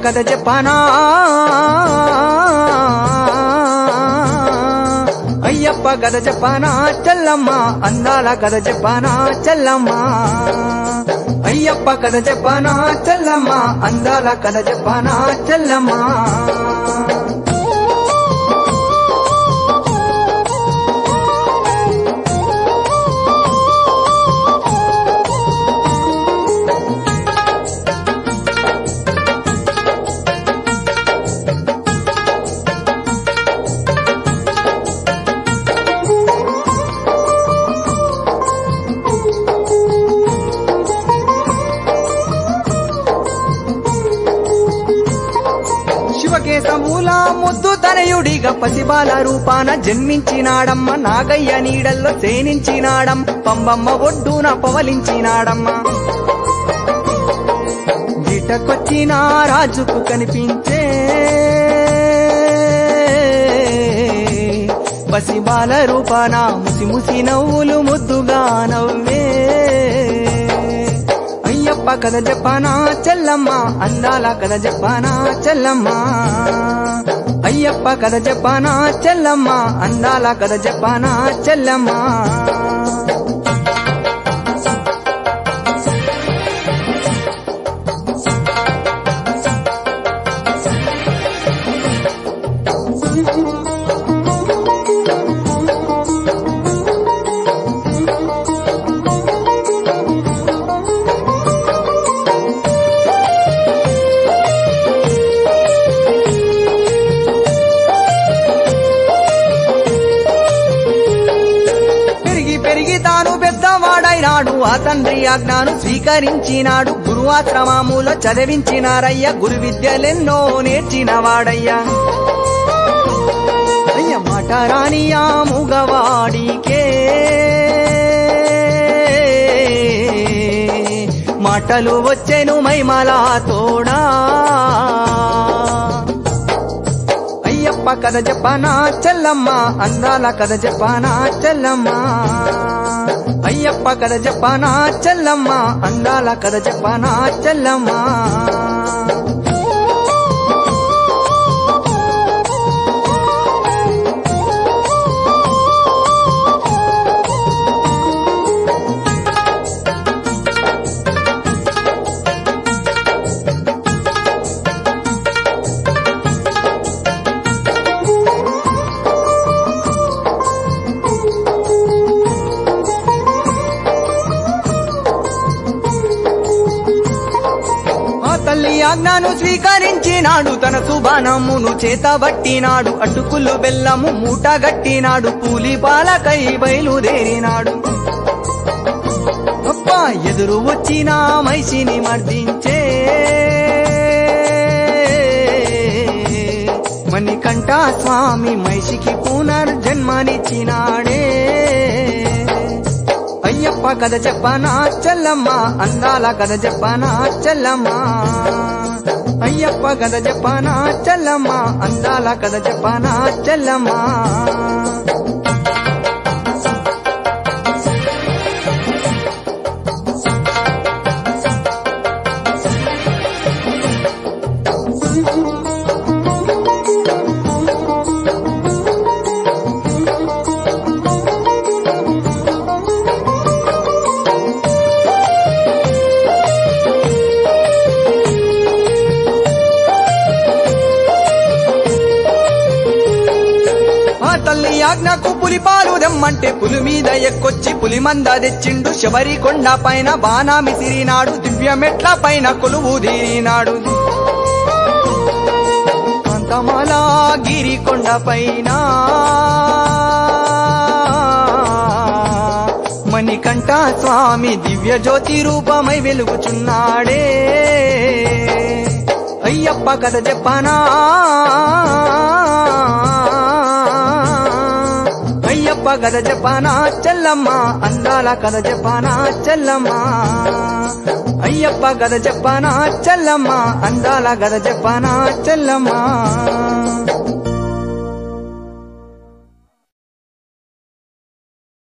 కథ చెప్పనా అయ్యప్ప కథ చెప్పనా చెల్లమ్మ అందాల కథ చెప్పనా చెల్లమ్మ అయ్యప్ప కథ చెప్పనా చెల్లమ్మ అందాల కథ చెప్పనా చెల్లమ్మ శివకేశమూల ముద్దు తనయుడిగా పసిబాల రూపాన జన్మించినాడమ్మ నాగయ్య నీడల్లో సేనించినాడం పంబమ్మ ఒడ్డున పవలించినాడమ్మ గిటకొచ్చిన రాజుకు కనిపించే పసిబాల రూపాన ముసి ముసి నవ్వులు ముద్దుగా నవ్వే అయ్యప్ప కథ చెప్పనా చెల్లమ్మ అందాల కథ చెప్పనా చెల్లమ్మ అయ్యప్ప కథ చెప్పనా చెల్లమ్మ అందాల కథ చెప్పనా చెల్లమ్మ పెరిగి పెరిగి తాను పెద్దవాడైనాడు ఆ తండ్రి ఆజ్ఞాను స్వీకరించినాడు గురువాశ్రమములో చదివించినారయ్య గురు విద్యలెన్నో నేర్చినవాడయ్యా అయ్య మాట రాని ఆ మూగవాడికే మాటలు వచ్చెను మైమలా తోడా అయ్యప్ప కథ చెప్పనా చెల్లమ్మ అందాల కథ చెప్పనా చెల్లమ్మ అయ్యప్ప కథ చెప్పనా చెల్లమ్మ అందాల కథ చెప్పనా చెల్లమ్మ ఆ తల్లి ఆజ్ఞను స్వీకరించినాడు తన సుబానమ్మును చేతబట్టినాడు అటుకులు బెల్లము మూట గట్టినాడు పూలి పాలకై బయలుదేరినాడు అబ్బా ఎదురు వచ్చిన మైసిని మర్దించే మణికంఠ స్వామి మైషికి పునర్జన్మనిచ్చినాడే అయ్యప్ప కథ చెప్పనా చెల్లమ్మ అందాల కథ చెప్పనా చెల్లమ్మ అయ్యప్ప కథ చెప్పనా చెల్లమ్మ అందాల కథ చెప్పనా చెల్లమ్మ ఆ తల్లి ఆజ్ఞకు పులిపాలు దెమ్మంటే పులి మీద ఎక్కొచ్చి పులి మంద తెచ్చిండు శబరి కొండ పైన బాణా మిసిరినాడు దివ్య మెట్ల పైన కొలువు తీరినాడు కాంతమాల గిరి కొండ పైన మణికంఠ స్వామి దివ్య జ్యోతి రూపమై వెలుగుచున్నాడే అయ్యప్ప కథ చెప్పనా అయ్యప్ప కథ చెప్పనా చెల్లమ్మ అందాల కథ చెప్పనా చెల్లమ్మ అయ్యప్ప కథ చెప్పనా చెల్లమ్మ అందాల కథ చెప్పనా చెల్లమ్మ